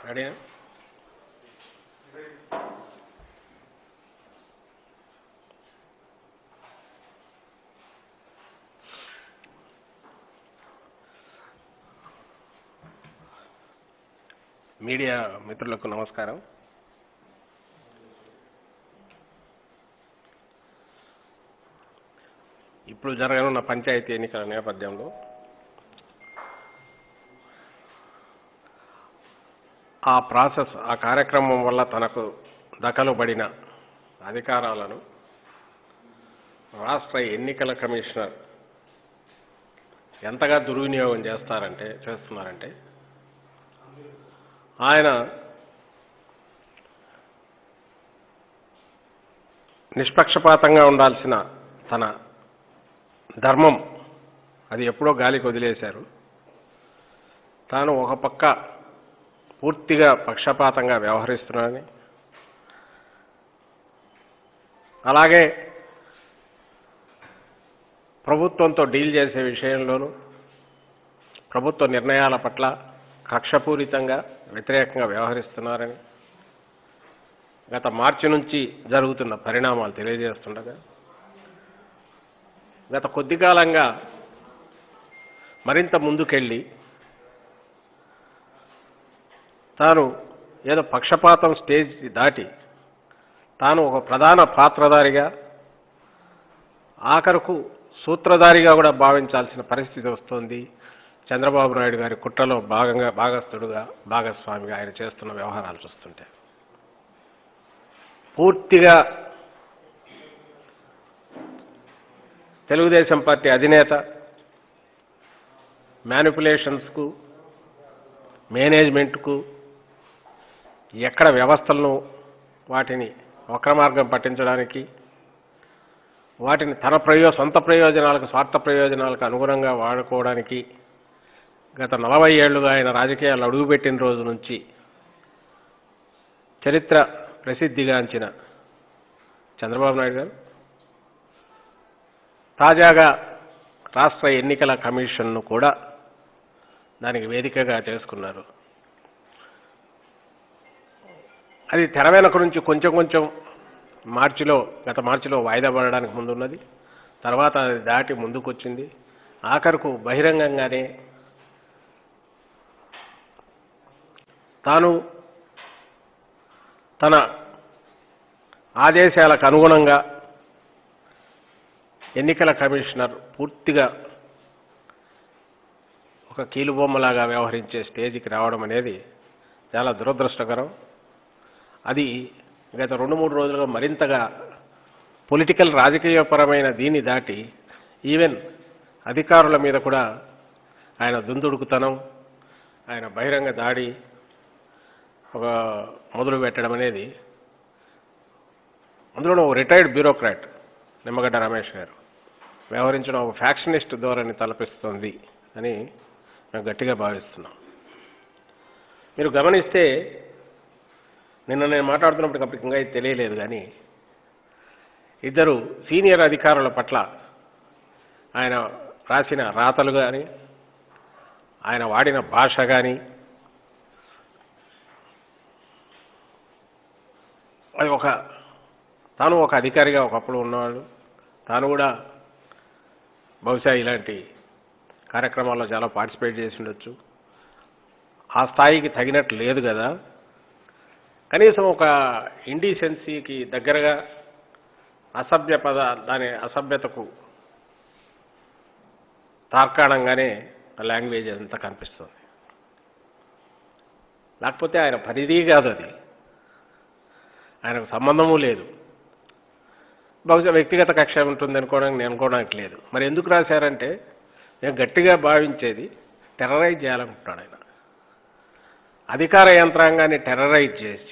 రెడీనా మీడియా మిత్రులకు నమస్కారం ఇప్పుడు జరగనున్న పంచాయతీ ఎన్నికల నేపథ్యంలో ఆ ప్రాసెస్ ఆ కార్యక్రమం వల్ల తనకు దఖలుబడిన అధికారాలను రాష్ట్ర ఎన్నికల కమిషనర్ ఎంతగా దుర్వినియోగం చేస్తారంటే చేస్తున్నారంటే ఆయన నిష్పక్షపాతంగా ఉండాల్సిన తన ధర్మం అది ఎప్పుడో గాలికి వదిలేశారు తాను ఒక పక్క పూర్తిగా పక్షపాతంగా వ్యవహరిస్తున్నానని అలాగే ప్రభుత్వంతో డీల్ చేసే విషయంలోనూ ప్రభుత్వ నిర్ణయాల పట్ల కక్షపూరితంగా వ్యతిరేకంగా వ్యవహరిస్తున్నారని గత మార్చి నుంచి జరుగుతున్న పరిణామాలు తెలియజేస్తుండగా గత కొద్ది కాలంగా మరింత ముందుకెళ్ళి తాను ఏదో పక్షపాతం స్టేజ్ దాటి తాను ఒక ప్రధాన పాత్రధారిగా ఆఖరుకు సూత్రధారిగా కూడా భావించాల్సిన పరిస్థితి వస్తోంది చంద్రబాబు నాయుడు గారి కుట్రలో భాగంగా భాగస్థుడుగా భాగస్వామిగా ఆయన చేస్తున్న వ్యవహారాలు చూస్తుంటే పూర్తిగా తెలుగుదేశం పార్టీ అధినేత మ్యానిపులేషన్స్కు మేనేజ్మెంట్కు ఎక్కడ వ్యవస్థలను వాటిని వక్రమార్గం పట్టించడానికి వాటిని తన ప్రయో సొంత ప్రయోజనాలకు స్వార్థ ప్రయోజనాలకు అనుగుణంగా వాడుకోవడానికి గత నలభై ఏళ్లుగా ఆయన రాజకీయాలు అడుగుపెట్టిన రోజు నుంచి చరిత్ర ప్రసిద్ధిగాంచిన చంద్రబాబు నాయుడు గారు తాజాగా రాష్ట్ర ఎన్నికల కమిషన్ను కూడా దానికి వేదికగా చేసుకున్నారు అది తెర వెనక నుంచి కొంచెం కొంచెం మార్చిలో గత మార్చిలో వాయిదా పడడానికి ముందున్నది తర్వాత అది దాటి ముందుకొచ్చింది ఆఖరుకు బహిరంగంగానే తాను తన ఆదేశాలకు అనుగుణంగా ఎన్నికల కమిషనర్ పూర్తిగా ఒక కీలుబొమ్మలాగా వ్యవహరించే స్టేజ్కి రావడం అనేది చాలా దురదృష్టకరం అది గత రెండు మూడు రోజులుగా మరింతగా పొలిటికల్ రాజకీయపరమైన దీన్ని దాటి ఈవెన్ అధికారుల మీద కూడా ఆయన దుందుడుకుతనం ఆయన బహిరంగ దాడి ఒక మొదలు పెట్టడం అనేది అందులో ఒక రిటైర్డ్ బ్యూరోక్రాట్ నిమ్మగడ్డ రమేష్ గారు వ్యవహరించడం ఒక ఫ్యాక్షనిస్ట్ ధోరణి తలపిస్తుంది అని మేము గట్టిగా భావిస్తున్నాం మీరు గమనిస్తే నిన్న నేను మాట్లాడుతున్నప్పుడు అప్పటికి ఇంకా ఇది తెలియలేదు కానీ ఇద్దరు సీనియర్ అధికారుల పట్ల ఆయన రాసిన రాతలు కానీ ఆయన వాడిన భాష కానీ అది ఒక తాను ఒక అధికారిగా ఒకప్పుడు ఉన్నవాడు తాను కూడా బహుశా ఇలాంటి కార్యక్రమాల్లో చాలా పార్టిసిపేట్ చేసి ఉండొచ్చు ఆ స్థాయికి తగినట్లు లేదు కదా కనీసం ఒక ఇండీసెన్సీకి దగ్గరగా అసభ్య పద దాని అసభ్యతకు తార్కాణంగానే ఆ లాంగ్వేజ్ అంతా కనిపిస్తుంది లేకపోతే ఆయన పరిధి కాదు అది ఆయనకు సంబంధము లేదు బహుశా వ్యక్తిగత కక్ష ఉంటుంది అనుకోవడానికి నేను అనుకోవడానికి లేదు మరి ఎందుకు రాశారంటే నేను గట్టిగా భావించేది టెర్రరైజ్ చేయాలనుకుంటున్నాడు ఆయన అధికార యంత్రాంగాన్ని టెర్రరైజ్ చేసి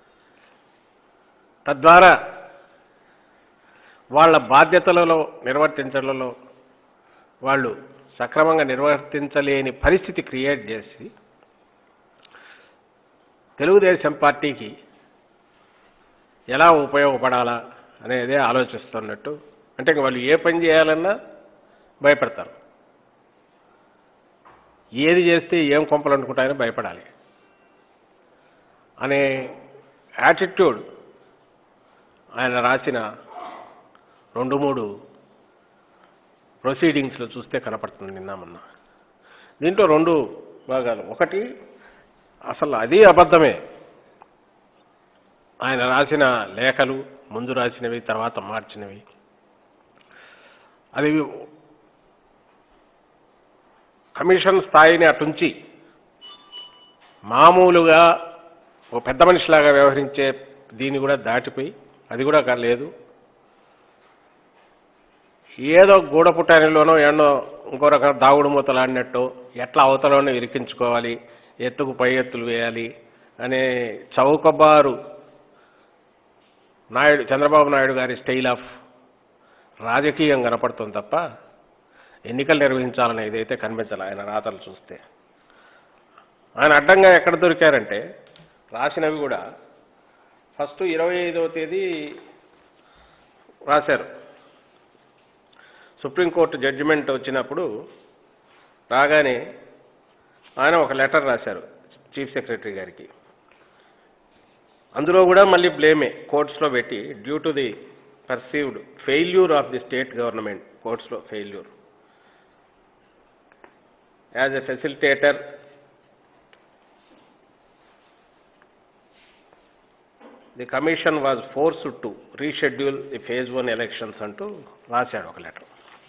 తద్వారా వాళ్ళ బాధ్యతలలో నిర్వర్తించడంలో వాళ్ళు సక్రమంగా నిర్వర్తించలేని పరిస్థితి క్రియేట్ చేసి తెలుగుదేశం పార్టీకి ఎలా ఉపయోగపడాలా అనేదే ఆలోచిస్తున్నట్టు అంటే ఇంక వాళ్ళు ఏ పని చేయాలన్నా భయపడతారు ఏది చేస్తే ఏం కొంపలు అనుకుంటాయని భయపడాలి అనే యాటిట్యూడ్ ఆయన రాసిన రెండు మూడు ప్రొసీడింగ్స్లో చూస్తే కనపడుతుంది నిన్న మొన్న దీంట్లో రెండు భాగాలు ఒకటి అసలు అది అబద్ధమే ఆయన రాసిన లేఖలు ముందు రాసినవి తర్వాత మార్చినవి అది కమిషన్ స్థాయిని అటుంచి మామూలుగా ఒక పెద్ద మనిషిలాగా వ్యవహరించే దీన్ని కూడా దాటిపోయి అది కూడా కా- లేదు ఏదో గూడపుటానిలోనో ఎన్నో ఇంకో రకం దాగుడు మూతలాడినట్టు ఎట్లా అవతలోనే ఇరికించుకోవాలి ఎత్తుకు పై ఎత్తులు వేయాలి అనే చౌకబారు నాయుడు చంద్రబాబు నాయుడు గారి స్టైల్ ఆఫ్ రాజకీయం కనపడుతుంది తప్ప ఎన్నికలు నిర్వహించాలని ఏదైతే కనిపించాలి ఆయన రాతలు చూస్తే ఆయన అడ్డంగా ఎక్కడ దొరికారంటే రాసినవి కూడా ఫస్ట్ ఇరవై ఐదవ తేదీ రాశారు సుప్రీంకోర్టు జడ్జిమెంట్ వచ్చినప్పుడు రాగానే ఆయన ఒక లెటర్ రాశారు చీఫ్ సెక్రటరీ గారికి అందులో కూడా మళ్ళీ బ్లేమే కోర్ట్స్లో పెట్టి due to the perceived failure of the state government కోర్ట్స్లో failure as a facilitator the commission was forced to reschedule the phase one elections అంటూ రాశాడు ఒక లెటర్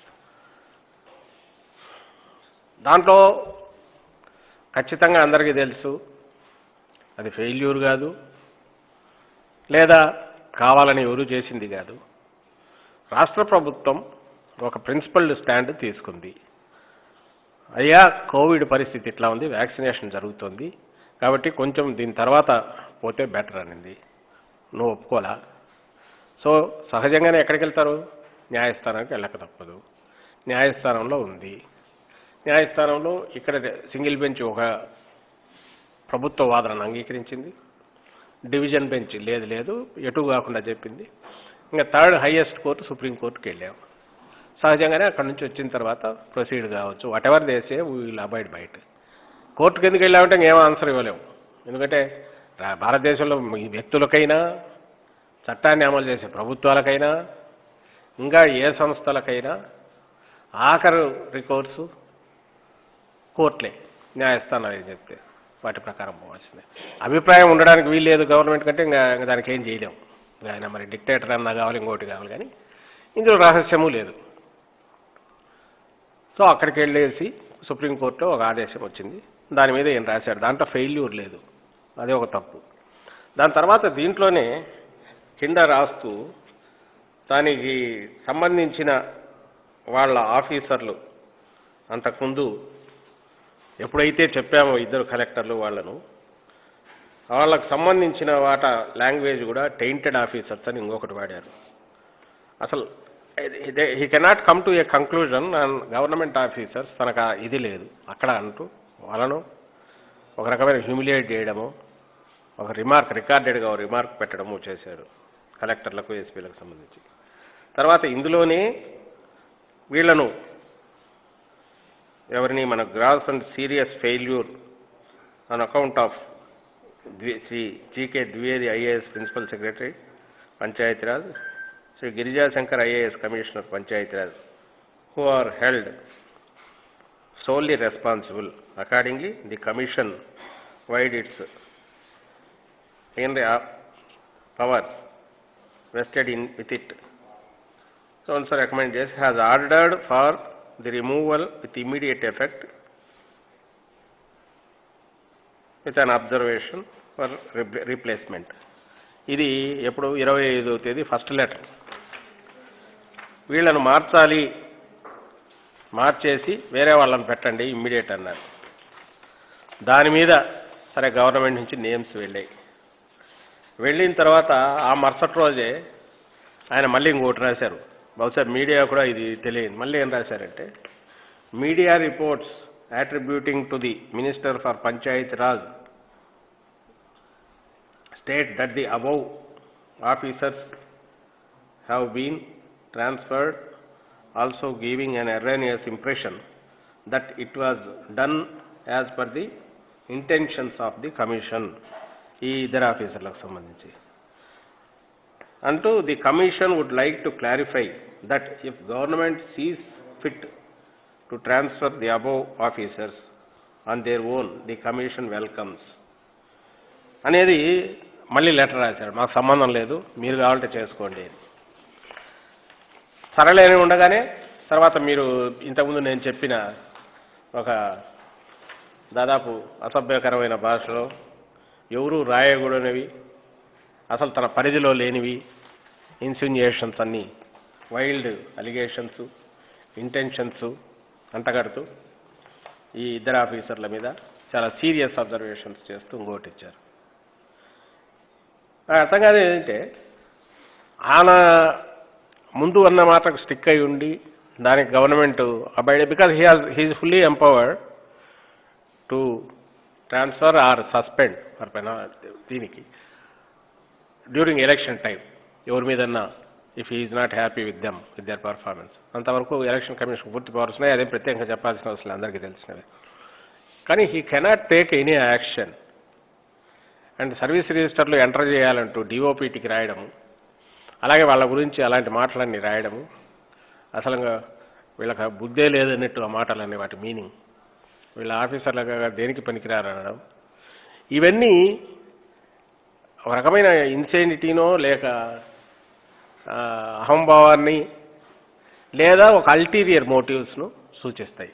దాంట్లో ఖచ్చితంగా అందరికీ తెలుసు అది ఫెయిల్యూర్ కాదు లేదా కావాలని ఎవరు చేసింది కాదు రాష్ట్ర ప్రభుత్వం ఒక ప్రిన్సిపల్డ్ స్టాండ్ తీసుకుంది అయ్యా కోవిడ్ పరిస్థితి ఇట్లా ఉంది వ్యాక్సినేషన్ జరుగుతుంది కాబట్టి కొంచెం దీని తర్వాత పోతే బెటర్ అనింది నువ్వు ఒప్పుకోలా సో సహజంగానే ఎక్కడికి వెళ్తారు న్యాయస్థానానికి వెళ్ళక తప్పదు న్యాయస్థానంలో ఉంది న్యాయస్థానంలో ఇక్కడ సింగిల్ బెంచ్ ఒక ప్రభుత్వ వాదనను అంగీకరించింది డివిజన్ బెంచ్ లేదు లేదు ఎటు కాకుండా చెప్పింది ఇంకా థర్డ్ హైయెస్ట్ కోర్టు సుప్రీంకోర్టుకి వెళ్ళాం సహజంగానే అక్కడి నుంచి వచ్చిన తర్వాత ప్రొసీడ్ కావచ్చు whatever they say we'll abide బయట కోర్టుకి ఎందుకు వెళ్ళామంటే ఇంకేం ఆన్సర్ ఇవ్వలేము ఎందుకంటే రా- భారతదేశంలో ఈ వ్యక్తులకైనా చట్టాన్ని అమలు చేసే ప్రభుత్వాలకైనా ఇంకా ఏ సంస్థలకైనా ఆఖరు రికోర్సు కోర్టులే న్యాయస్థానాలు ఏం చెప్తే వాటి ప్రకారం పోవాల్సిందే అభిప్రాయం ఉండడానికి వీల్లేదు గవర్నమెంట్ కంటే ఇంకా ఇంకా దానికి ఏం చేయలేము ఇంకా ఆయన మరి డిక్టేటర్ అన్నా కావాలి ఇంకోటి కావాలి కానీ ఇందులో రహస్యము లేదు సో అక్కడికి వెళ్ళేసి సుప్రీంకోర్టులో ఒక ఆదేశం వచ్చింది దాని మీద ఏం రాశాడు దాంట్లో ఫెయిల్యూర్ లేదు అదే ఒక తప్పు దాని తర్వాత దీంట్లోనే కింద రాస్తూ దానికి సంబంధించిన వాళ్ళ ఆఫీసర్లు అంతకుముందు ఎప్పుడైతే చెప్పామో ఇద్దరు కలెక్టర్లు వాళ్ళను వాళ్ళకు సంబంధించిన వాట లాంగ్వేజ్ కూడా టెయింటెడ్ ఆఫీసర్స్ అని ఇంకొకటి వాడారు అసలు he cannot come to a conclusion and government officers తనకు ఆ ఇది లేదు అక్కడ అంటూ వాళ్ళను ఒక రకమైన హ్యూమిలియేట్ చేయడము ఒక రిమార్క్ రికార్డెడ్గా ఒక రిమార్క్ పెట్టడము చేశారు కలెక్టర్లకు ఎస్పీలకు సంబంధించి తర్వాత ఇందులోనే వీళ్ళను ఎవరిని మన gross and serious failure on account of ద్వి Shri GK Dwivedi IAS principal secretary Panchayati Raj Shri Girija Shankar IAS commissioner Panchayati Raj who are held solely responsible. Accordingly, the commission, wide its in the uh, powers vested in with it. So also recommend this has ordered for the removal with immediate effect with an observation for re- replacement. ఇది ఎప్పుడు ఇరవై ఐదో తేదీ first letter వీళ్ళను మార్చాలి మార్చేసి వేరే వాళ్ళని పెట్టండి ఇమ్మీడియట్ అన్నారు దాని మీద సరే గవర్నమెంట్ నుంచి నేమ్స్ వెళ్ళాయి వెళ్ళిన తర్వాత ఆ మరుసటి రోజే ఆయన మళ్ళీ ఇంకోటి రాశారు బహుశా మీడియా కూడా ఇది తెలియదు మళ్ళీ ఏం రాశారంటే media reports attributing to the Minister for Panchayat Raj state that the above officers have been transferred, also giving an erroneous impression that it was done as per the intentions of the commission. ఈ ఇద్దరు ఆఫీసర్లకు సంబంధించి అంటూ the commission would like to clarify that if government sees fit to transfer the above officers on their own the commission welcomes అనేది మళ్ళీ letter రాశారు మాకు సంబంధం లేదు మీరు కావాలంటే చేసుకోండి అని సరళేని ఉండగానే తర్వాత మీరు ఇంతకుముందు నేను చెప్పిన ఒక దాదాపు అసభ్యకరమైన భాషలో ఎవరూ రాయకూడనివి అసలు తన పరిధిలో లేనివి ఇన్సిన్యుయేషన్స్ అన్నీ వైల్డ్ అలిగేషన్స్ ఇంటెన్షన్స్ అంటగడుతూ ఈ ఇద్దరు ఆఫీసర్ల మీద చాలా సీరియస్ అబ్జర్వేషన్స్ చేస్తూ ఇంకోటి ఇచ్చారు నాకు అర్థం కాదు ఏంటంటే ఆయన ముందు అన్న మాటకు స్టిక్ అయి ఉండి దానికి government abide because he has he is fully empowered to transfer or suspend for పెనా దీనికి డ్యూరింగ్ ఎలక్షన్ టైం ఎవరి మీదన్నా if is not happy with them with their performance అంతవరకు ఎలక్షన్ కమిషన్ పూర్తి పవర్స్ ఉన్నాయి అదేం ప్రత్యేకంగా చెప్పాల్సిన అవసరం లేదు, అందరికీ తెలిసినవే కానీ he cannot take any action and service రిజిస్టర్లో ఎంటర్ చేయాలంటూ డిఓపిటికి రాయడము అలాగే వాళ్ళ గురించి అలాంటి మాటలన్నీ రాయడము అసలు వీళ్ళకి బుద్ధే లేదన్నట్టు ఆ మాటలన్నీ వాటి మీనింగ్ వీళ్ళ ఆఫీసర్లుగా దేనికి పనికిరారు అనడం ఇవన్నీ ఒక రకమైన ఇన్సెనిటీనో లేక ఆ, అహంభావాన్ని లేదా ఒక అల్టీరియర్ మోటివ్స్ను సూచిస్తాయి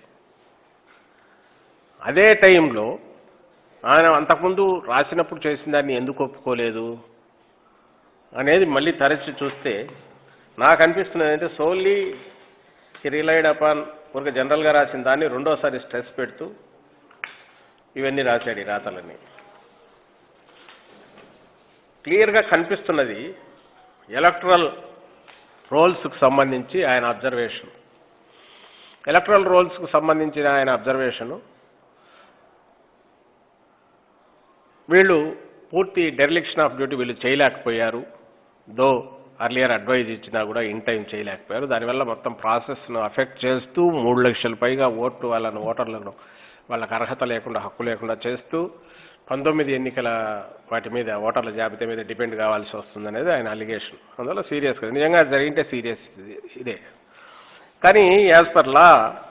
అదే టైంలో ఆయన అంతకుముందు రాసినప్పుడు చేసిన దాన్ని ఎందుకు ఒప్పుకోలేదు అనేది మళ్ళీ తరచి చూస్తే నాకు అనిపిస్తున్నది అంటే సోల్లీ రిలైడ్ అపాన్ ఒక జనరల్గా రాసిన దాన్ని రెండోసారి స్ట్రెస్ పెడుతూ ఇవన్నీ రాశాడు ఈ రాతలన్నీ క్లియర్గా కనిపిస్తున్నది ఎలక్ట్రల్ రోల్స్కు సంబంధించి ఆయన అబ్జర్వేషన్ ఎలక్ట్రల్ రోల్స్కు సంబంధించిన ఆయన అబ్జర్వేషను వీళ్ళు పూర్తి డెరిలిక్షన్ ఆఫ్ డ్యూటీ వీళ్ళు చేయలేకపోయారు దో అర్లియర్ అడ్వైజ్ ఇచ్చినా కూడా ఇన్ టైం చేయలేకపోయారు దానివల్ల మొత్తం ప్రాసెస్ను అఫెక్ట్ చేస్తూ మూడు లక్షల పైగా ఓట్లు వాళ్ళను ఓటర్లను వాళ్ళకి అర్హత లేకుండా హక్కు లేకుండా చేస్తూ పంతొమ్మిది ఎన్నికల వాటి మీద ఓటర్ల జాబితా మీద డిపెండ్ కావాల్సి వస్తుందనేది ఆయన అలిగేషన్ అందువల్ల సీరియస్గా నిజంగా అది జరిగింటే సీరియస్ ఇదే కానీ యాజ్ పర్ లా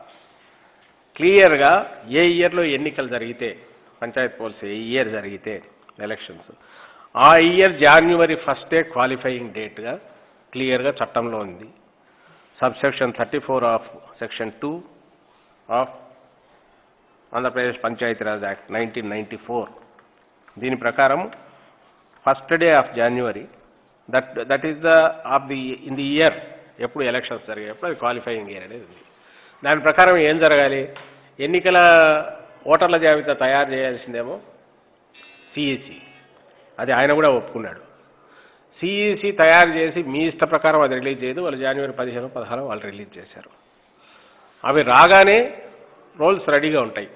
క్లియర్గా ఏ ఇయర్లో ఎన్నికలు జరిగితే పంచాయత్ పోల్స్ ఏ ఇయర్ జరిగితే ఎలక్షన్స్ ఆ ఇయర్ జాన్యువరి ఫస్టే క్వాలిఫైయింగ్ డేట్గా క్లియర్గా చట్టంలో ఉంది sub section thirty four of section two of Andhra Pradesh Panchayati Raj act nineteen ninety four దీని ప్రకారం first day of January that that is the of the in the year ఎప్పుడు ఎలక్షన్స్ జరిగేటప్పుడు అది క్వాలిఫైయింగ్ ఇయర్ అనేది ఉంది దాని ప్రకారం ఏం జరగాలి ఎన్నికల ఓటర్ల జాబితా తయారు చేయాల్సిందేమో సిఈసి అది ఆయన కూడా ఒప్పుకున్నాడు సిఈసి తయారు చేసి మీ ఇష్ట ప్రకారం అది రిలీజ్ చేయదు వాళ్ళు జనవరి పదిహేను పదహారు వాళ్ళు రిలీజ్ చేశారు అవి రాగానే రోల్స్ రెడీగా ఉంటాయి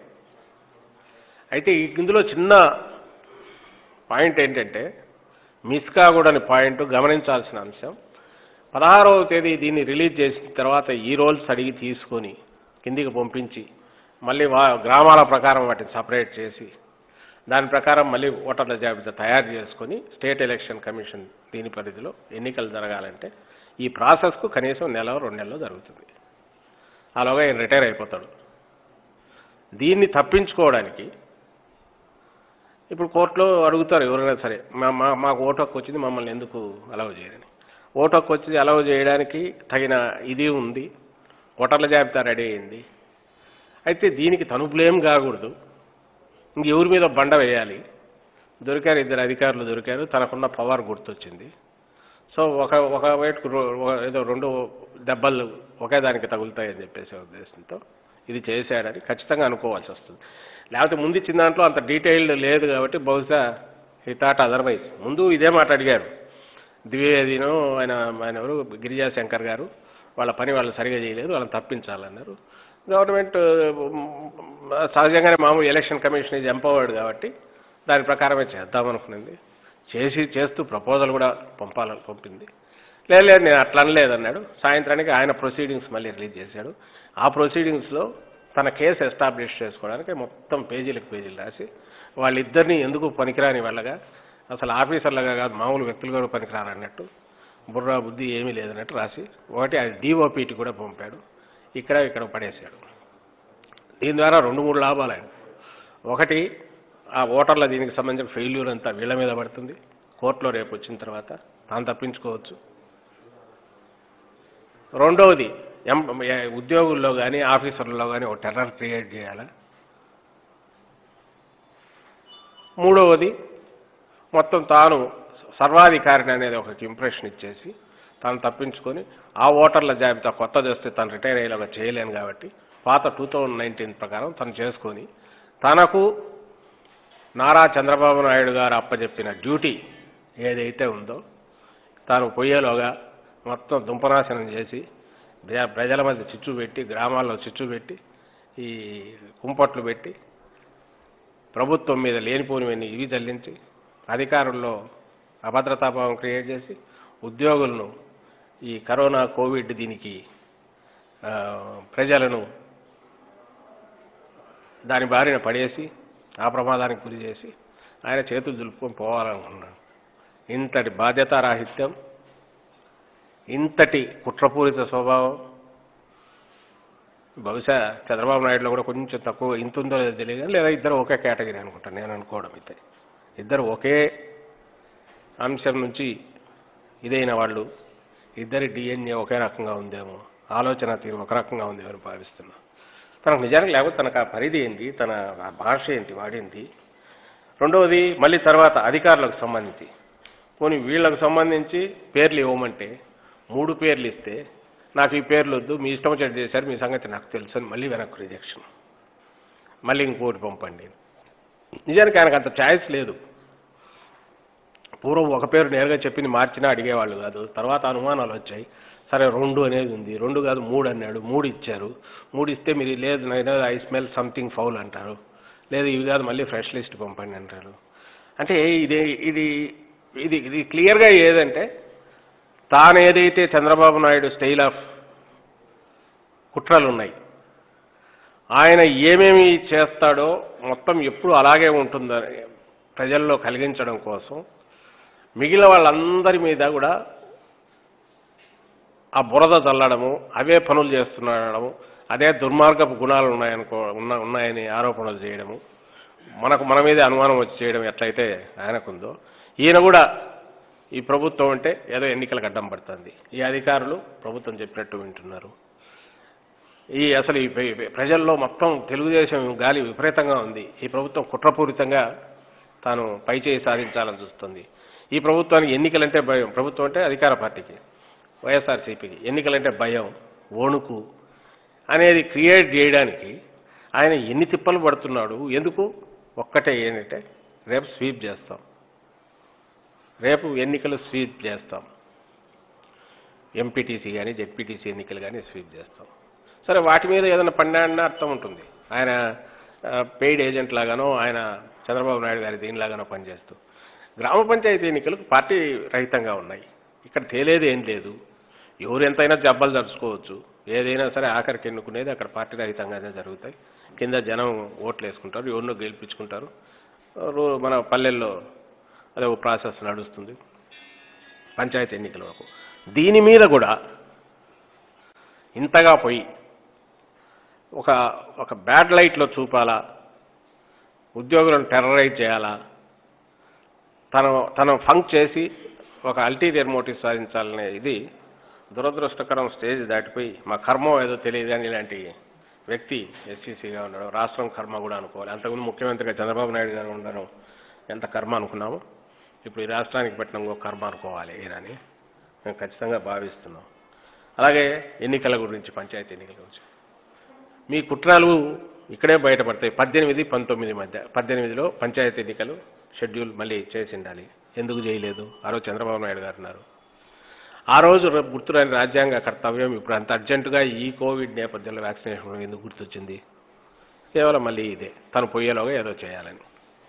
అయితే ఇందులో చిన్న పాయింట్ ఏంటంటే మిస్ కాకూడని పాయింట్ గమనించాల్సిన అంశం పదహారవ తేదీ దీన్ని రిలీజ్ చేసిన తర్వాత ఈ రోల్స్ అడిగి తీసుకొని కిందికి పంపించి మళ్ళీ వా గ్రామాల ప్రకారం వాటిని సపరేట్ చేసి దాని ప్రకారం మళ్ళీ ఓటర్ల జాబితా తయారు చేసుకొని స్టేట్ ఎలక్షన్ కమిషన్ దీని పరిధిలో ఎన్నికలు జరగాలంటే ఈ ప్రాసెస్కు కనీసం నెల రెండు నెలలో జరుగుతుంది అలాగా ఆయన రిటైర్ అయిపోతాడు దీన్ని తప్పించుకోవడానికి ఇప్పుడు కోర్టులో అడుగుతారు ఎవరైనా సరే మా మా మాకు ఓటు హక్కు వచ్చింది మమ్మల్ని ఎందుకు అలౌ చేయరని ఓటు హక్కు వచ్చి అలౌ చేయడానికి తగిన ఇది ఉంది ఓటర్ల జాబితా రెడీ అయింది అయితే దీనికి తను బ్లేమ్ కాకూడదు ఇంక ఎవరి మీద బండ వేయాలి దొరికారు ఇద్దరు అధికారులు దొరికారు తనకున్న పవర్ గుర్తొచ్చింది సో ఒక ఒక వైపుకు రో- ఒక- ఏదో రెండు దెబ్బలు ఒకే దానికి తగులుతాయని చెప్పేసి ఉద్దేశంతో ఇది చేశాడని ఖచ్చితంగా అనుకోవాల్సి వస్తుంది లేకపోతే ముందు ఇచ్చిన దాంట్లో అంత డీటెయిల్డ్ లేదు కాబట్టి బహుశా ఈ థాట్ అదర్వైజ్ ముందు ఇదే మాట అడిగారు ద్వివేదిను ఆయన ఆయన ఎవరు గిరిజా శంకర్ గారు వాళ్ళ పని వాళ్ళు సరిగా చేయలేదు వాళ్ళని తప్పించాలన్నారు గవర్నమెంట్ ఉమ్, సహజంగానే మామూలు ఎలక్షన్ కమిషన్ ఇది ఎంపవర్డ్ కాబట్టి దాని ప్రకారమే చేద్దామనుకునింది చేసి చేస్తూ ప్రపోజల్ కూడా పంపాలని పంపింది లేదు లేదు నేను అట్లా అనలేదన్నాడు సాయంత్రానికి ఆయన ప్రొసీడింగ్స్ మళ్ళీ రిలీజ్ చేశాడు ఆ ప్రొసీడింగ్స్లో తన కేసు ఎస్టాబ్లిష్ చేసుకోవడానికి మొత్తం పేజీలకు పేజీలు రాసి వాళ్ళిద్దరిని ఎందుకు పనికిరాని వాళ్ళగా అసలు ఆఫీసర్లుగా కాదు మామూలు వ్యక్తులు కూడా పనికిరారన్నట్టు బుర్ర బుద్ధి ఏమీ లేదన్నట్టు రాసి ఒకటి అది డిఓపిటి కూడా పంపాడు ఇక్కడ ఇక్కడ పడేశాడు దీని ద్వారా రెండు మూడు లాభాలు ఆయన ఒకటి ఆ ఓటర్ల దీనికి సంబంధించిన ఫెయిల్యూర్ అంతా వీళ్ళ మీద పడుతుంది కోర్టులో రేపు వచ్చిన తర్వాత తాను తప్పించుకోవచ్చు రెండవది ఎం ఏ- ఉద్యోగుల్లో కానీ ఆఫీసర్లలో కానీ ఒక టెర్రర్ క్రియేట్ చేయాలి మూడవది మొత్తం తాను సర్వాధికారిని అనేది ఒక ఇంప్రెషన్ ఇచ్చేసి తాను తప్పించుకొని ఆ ఓటర్ల జాబితా కొత్త చేస్తే తను రిటైర్ అయ్యేలాగా చేయలేను కాబట్టి పాత టూ థౌజండ్ నైన్టీన్ ప్రకారం తను చేసుకొని తనకు నారా చంద్రబాబు నాయుడు గారు అప్పచెప్పిన డ్యూటీ ఏదైతే ఉందో తాను పోయేలోగా మొత్తం దుంపనాశనం చేసి ప్రజా- ప్రజల మధ్య చిచ్చు పెట్టి గ్రామాల్లో చిచ్చు పెట్టి ఈ కుంపట్లు పెట్టి ప్రభుత్వం మీద లేనిపోనివన్నీ ఇవి తల్లించి అధికారుల్లో అభద్రతాభావం క్రియేట్ చేసి ఉద్యోగులను ఈ కరోనా కోవిడ్ దీనికి ఆ, ప్రజలను దాని బారిన పడేసి ఆ ప్రమాదానికి గురి చేసి ఆయన చేతులు దులుపుకొని పోవాలనుకున్నాడు ఇంతటి బాధ్యతారాహిత్యం ఇంతటి కుట్రపూరిత స్వభావం బహుశా చంద్రబాబు నాయుడులో కూడా కొంచెం తక్కువ ఇంత ఉందో లేదో తెలియదు కానీ లేదా ఇద్దరు ఒకే కేటగిరీ అనుకుంటాను నేను అనుకోవడం అయితే ఇద్దరు ఒకే అంశం నుంచి ఇదైన వాళ్ళు ఇద్దరి డిఎన్ఏ ఒకే రకంగా ఉందేమో ఆలోచన తీరు ఒక రకంగా ఉందేమో అని భావిస్తున్నా తనకు నిజానికి లేకపోతే తనకు ఆ పరిధి ఏంటి తన ఆ భాష ఏంటి వాడింది రెండవది మళ్ళీ తర్వాత అధికారులకు సంబంధించి పోనీ వీళ్ళకు సంబంధించి పేర్లు ఇవ్వమంటే మూడు పేర్లు ఇస్తే నాకు ఈ పేర్లు వద్దు మీ ఇష్టం వచ్చేది చేశారు మీ సంగతి నాకు తెలుసు అని మళ్ళీ వెనక్కి రిజెక్షన్ మళ్ళీ ఇంకోటి పంపండి నిజానికి ఆయనకు అంత ఛాయిస్ లేదు పూర్వం ఒక పేరు నేరుగా చెప్పింది మార్చినా అడిగేవాళ్ళు కాదు తర్వాత అనుమానాలు వచ్చాయి సరే రెండు అనేది ఉంది రెండు కాదు మూడు అన్నాడు మూడు ఇచ్చారు మూడు ఇస్తే మీరు లేదు నేను ఐ స్మెల్ సంథింగ్ ఫౌల్ అంటారు లేదు ఇవి కాదు మళ్ళీ ఫ్రెష్ లిస్ట్ పంపండి అంటారు అంటే ఇది ఇది ఇది ఇది క్లియర్గా ఏదంటే తాను ఏదైతే చంద్రబాబు నాయుడు స్టైల్ ఆఫ్ కుట్రలు ఉన్నాయి ఆయన ఏమేమి చేస్తాడో మొత్తం ఎప్పుడు అలాగే ఉంటుందని ప్రజల్లో కలిగించడం కోసం మిగిలిన వాళ్ళందరి మీద కూడా ఆ బురద చల్లడము అవే పనులు చేస్తున్నాడము అదే దుర్మార్గపు గుణాలు ఉన్నాయనుకో ఉన్న ఉన్నాయని ఆరోపణలు చేయడము మనకు మన మీదే అనుమానం వచ్చి చేయడం ఎట్లయితే ఆయనకుందో ఈయన కూడా ఈ ప్రభుత్వం అంటే ఏదో ఎన్నికలకు అడ్డం పడుతుంది ఈ అధికారులు ప్రభుత్వం చెప్పినట్టు వింటున్నారు ఈ అసలు ఈ ప్ర- ప్రజల్లో మొత్తం తెలుగుదేశం గాలి విపరీతంగా ఉంది ఈ ప్రభుత్వం కుట్రపూరితంగా తాను పైచేయి సాధించాలని చూస్తుంది ఈ ప్రభుత్వానికి ఎన్నికలంటే భయం ప్రభుత్వం అంటే అధికార పార్టీకి వైఎస్ఆర్సీపీకి ఎన్నికలంటే భయం వణుకు అనేది క్రియేట్ చేయడానికి ఆయన ఎన్ని తిప్పలు పడుతున్నాడు ఎందుకు ఒక్కటే ఏంటంటే రేపు స్వీప్ చేస్తాం రేపు ఎన్నికలు స్వీప్ చేస్తాం ఎంపీటీసీ కానీ జెడ్పీటీసీ ఎన్నికలు కానీ స్వీప్ చేస్తాం సరే వాటి మీద ఏదైనా పన్నాడినా అర్థం ఉంటుంది ఆయన పెయిడ్ ఏజెంట్ లాగానో ఆయన చంద్రబాబు నాయుడు గారి దీనిలాగానో పనిచేస్తూ గ్రామ పంచాయతీ ఎన్నికలు పార్టీ రహితంగా ఉన్నాయి ఇక్కడ తేలేది ఏం లేదు ఎవరు ఎంతైనా జబ్బలు జరుచుకోవచ్చు ఏదైనా సరే ఆఖరికి ఎన్నుకునేది అక్కడ పార్టీ రహితంగానే జరుగుతాయి కింద జనం ఓట్లు వేసుకుంటారు ఎవరినో గెలిపించుకుంటారు రో- మన పల్లెల్లో అదే ఒక ప్రాసెస్ నడుస్తుంది పంచాయతీ ఎన్నికల వరకు దీని మీద కూడా ఇంతగా పోయి ఒక ఒక బ్యాడ్ లైట్లో చూపాలా ఉద్యోగులను టెర్రరైజ్ చేయాలా తను తను ఫంక్ చేసి ఒక అల్టీరియర్ మోటివ్ సాధించాలనే ఇది దురదృష్టకరం స్టేజ్ దాటిపోయి మా కర్మ ఏదో తెలియదు అని ఇలాంటి వ్యక్తి ఎస్సీసీగా ఉండడం రాష్ట్రం కర్మ కూడా అనుకోవాలి అంతకుముందు ముఖ్యమంత్రిగా చంద్రబాబు నాయుడు గారు ఉండడం ఎంత కర్మ అనుకున్నాము ఇప్పుడు ఈ రాష్ట్రానికి పెట్టిన ఇంకో కర్మ అనుకోవాలి ఈయనని మేము ఖచ్చితంగా భావిస్తున్నాం అలాగే ఎన్నికల గురించి పంచాయతీ ఎన్నికల గురించి మీ కుట్రాలు ఇక్కడే బయటపడతాయి పద్దెనిమిది పంతొమ్మిది మధ్య పద్దెనిమిదిలో పంచాయతీ ఎన్నికలు షెడ్యూల్ మళ్ళీ చేసి ఉండాలి ఎందుకు చేయలేదు ఆ రోజు చంద్రబాబు నాయుడు గారు ఉన్నారు ఆ రోజు రేపు గుర్తురాని రాజ్యాంగ కర్తవ్యం ఇప్పుడు అంత అర్జెంటుగా ఈ కోవిడ్ నేపథ్యంలో వ్యాక్సినేషన్ ఎందుకు గుర్తొచ్చింది కేవలం మళ్ళీ ఇదే తను పోయేలోగా ఏదో చేయాలని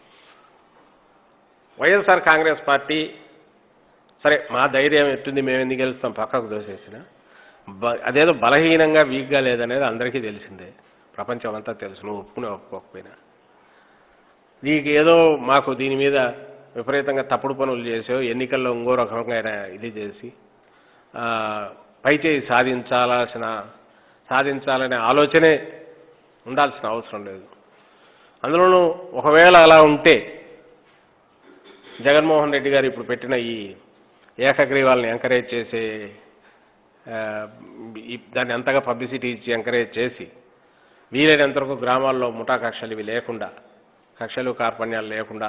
వైఎస్ఆర్ కాంగ్రెస్ పార్టీ సరే మా ధైర్యం ఎట్టుంది మేము ఎందుకు గెలుస్తాం పక్కకు దోసేసిన బ అదేదో బలహీనంగా వీక్గా లేదనేది అందరికీ తెలిసిందే ప్రపంచం అంతా తెలుసు నువ్వు ఒప్పుకునే ఒప్పుకోకపోయినా నీకు ఏదో మాకు దీని మీద విపరీతంగా తప్పుడు పనులు చేసో ఎన్నికల్లో ఇంకో రకంగా ఇది చేసి ఆ, పైచేయి సాధించాల్సిన సాధించాలనే ఆలోచనే ఉండాల్సిన అవసరం లేదు అందులోనూ ఒకవేళ అలా ఉంటే జగన్మోహన్ రెడ్డి గారు ఇప్పుడు పెట్టిన ఈ ఏకగ్రీవాల్ని ఎంకరేజ్ చేసే ఆ, ఈ- దాన్ని అంతగా పబ్లిసిటీ ఇచ్చి ఎంకరేజ్ చేసి వీలైనంత వరకు గ్రామాల్లో ముఠా కక్షలు ఇవి లేకుండా కక్షలు కార్పణ్యాలు లేకుండా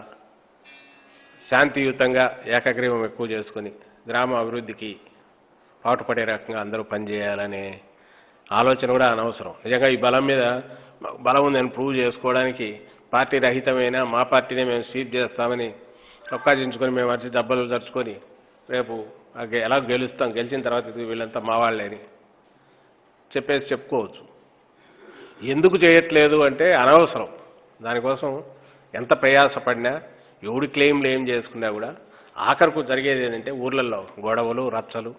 శాంతియుతంగా ఏకగ్రీవం ఎక్కువ చేసుకొని గ్రామ అభివృద్ధికి పాటుపడే రకంగా అందరూ పనిచేయాలనే ఆలోచన కూడా అనవసరం నిజంగా ఈ బలం మీద బలం ఉందని ప్రూవ్ చేసుకోవడానికి పార్టీ రహితమైన మా పార్టీనే మేము స్వీప్ చేస్తామని చొక్కాజించుకొని మేము వచ్చి దెబ్బలు తరుచుకొని రేపు ఆ గె- ఎలా గెలుస్తాం గెలిచిన తర్వాత ఇది వీళ్ళంతా మా వాళ్ళే అని చెప్పేసి చెప్పుకోవచ్చు ఎందుకు చేయట్లేదు అంటే అనవసరం దానికోసం ఎంత ప్రయాసపడినా ఎవడి క్లెయిమ్లు ఏం చేసుకున్నా కూడా ఆఖరకు జరిగేది ఏంటంటే ఊర్లలో గొడవలు రచ్చలు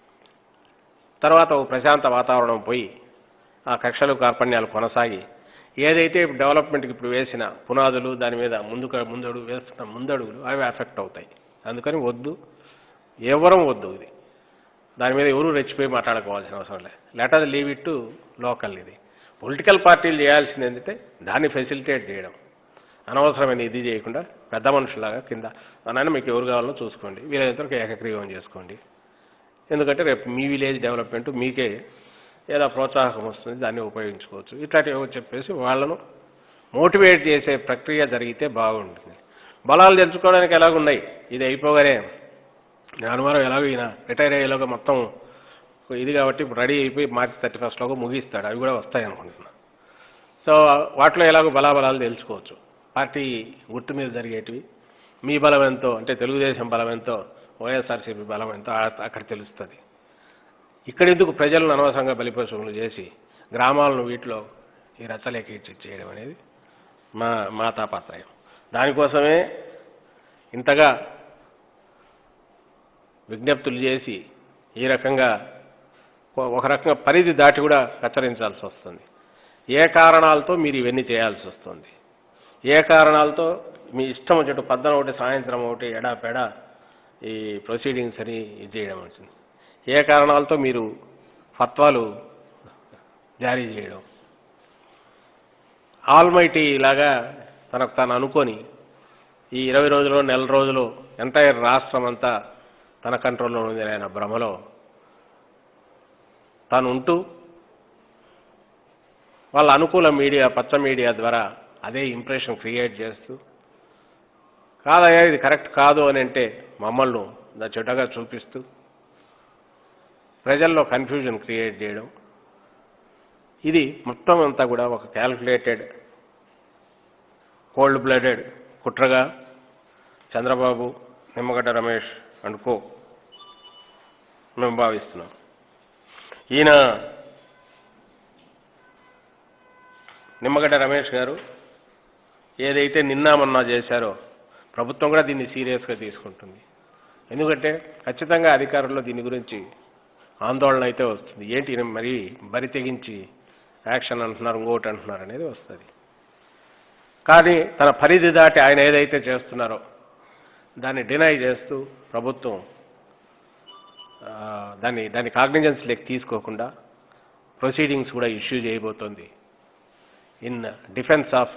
తర్వాత ఒక ప్రశాంత వాతావరణం పోయి ఆ కక్షలు కార్పణ్యాలు కొనసాగి ఏదైతే డెవలప్మెంట్కి ఇప్పుడు వేసిన పునాదులు దాని మీద ముందుకు ముందడుగు వేస్తున్న ముందడుగులు అవి ఎఫెక్ట్ అవుతాయి అందుకని వద్దు ఎవరం వద్దు ఇది దాని మీద ఎవరు రెచ్చిపోయి మాట్లాడుకోవాల్సిన అవసరం లేదు లెట్ అది లీవ్ ఇట్ టు లోకల్ ఇది పొలిటికల్ పార్టీలు చేయాల్సింది ఏంటంటే దాన్ని ఫెసిలిటేట్ చేయడం అనవసరమైన ఇది చేయకుండా పెద్ద మనుషులాగా కింద నాన్న మీకు ఎవరు కావాలో చూసుకోండి వీలైనంతవరకు ఏకగ్రీవం చేసుకోండి ఎందుకంటే రేపు మీ విలేజ్ డెవలప్మెంట్ మీకే ఏదో ప్రోత్సాహం వస్తుంది దాన్ని ఉపయోగించుకోవచ్చు ఇట్లాంటివి చెప్పేసి వాళ్ళను మోటివేట్ చేసే ప్రక్రియ జరిగితే బాగుంటుంది బలాలు తెచ్చుకోవడానికి ఎలాగున్నాయి ఇది అయిపోగానే అనుమానం ఎలాగో ఈయన రిటైర్ అయ్యేలోగా మొత్తం ఇది కాబట్టి ఇప్పుడు రెడీ అయిపోయి మార్చి థర్టీ ఫస్ట్లోగా ముగిస్తాడు అవి కూడా వస్తాయి అనుకుంటున్నా సో వాటిలో ఎలాగో బలాబలాలు తెలుసుకోవచ్చు పార్టీ గుర్తు మీద జరిగేటివి మీ బలం ఎంతో అంటే తెలుగుదేశం బలం ఎంతో వైఎస్ఆర్సీపీ బలం ఎంతో ఆ- అక్కడ తెలుస్తుంది ఇక్కడ ఎందుకు ప్రజలను అనవసరంగా బలిపశువులు చేసి గ్రామాలను వీటిలో ఈ రచ్చలేకి చేయడం అనేది మా మా తాపత్రయం దానికోసమే ఇంతగా విజ్ఞప్తులు చేసి ఈ రకంగా ఒక- ఒక రకంగా పరిధి దాటి కూడా కచ్చరించాల్సి వస్తుంది ఏ కారణాలతో మీరు ఇవన్నీ చేయాల్సి వస్తుంది ఏ కారణాలతో మీ ఇష్టం వచ్చేట్టు పద్దన ఒకటి సాయంత్రం ఒకటి ఎడాపెడ ఈ ప్రొసీడింగ్స్ అని ఇది చేయడం వచ్చింది ఏ కారణాలతో మీరు ఫత్వాలు జారీ చేయడం ఆల్మైటీ లాగా తనకు తాను అనుకొని ఈ ఇరవై రోజులు నెల రోజులు ఎంటైర్ రాష్ట్రం అంతా తన కంట్రోల్లో ఉంది ఆయన భ్రమలో తాను ఉంటూ వాళ్ళ అనుకూల మీడియా పచ్చ మీడియా ద్వారా అదే ఇంప్రెషన్ క్రియేట్ చేస్తూ కాదయ్యా ఇది కరెక్ట్ కాదు అని అంటే మమ్మల్ని దా చెడ్డగా చూపిస్తూ ప్రజల్లో కన్ఫ్యూజన్ క్రియేట్ చేయడం ఇది మొత్తం అంతా కూడా ఒక క్యాల్కులేటెడ్ కోల్డ్ బ్లడెడ్ కుట్రగా చంద్రబాబు నిమ్మగడ్డ రమేష్ అండ్ కో మేము భావిస్తున్నాం ఈయన నిమ్మగడ్డ రమేష్ గారు ఏదైతే నిన్న మొన్న చేశారో ప్రభుత్వం కూడా దీన్ని సీరియస్గా తీసుకుంటుంది ఎందుకంటే ఖచ్చితంగా అధికారుల్లో దీని గురించి ఆందోళన అయితే వస్తుంది ఏంటి ఈయన మరీ బరి తెగించి యాక్షన్ అంటున్నారు ఇంకోటి అంటున్నారు అనేది వస్తుంది కానీ తన పరిధి దాటి ఆయన ఏదైతే చేస్తున్నారో దాన్ని డినై చేస్తూ ప్రభుత్వం ఆ, దాన్ని దాన్ని కాగ్నిజెన్స్ లెక్క తీసుకోకుండా ప్రొసీడింగ్స్ కూడా ఇష్యూ చేయబోతోంది in defence of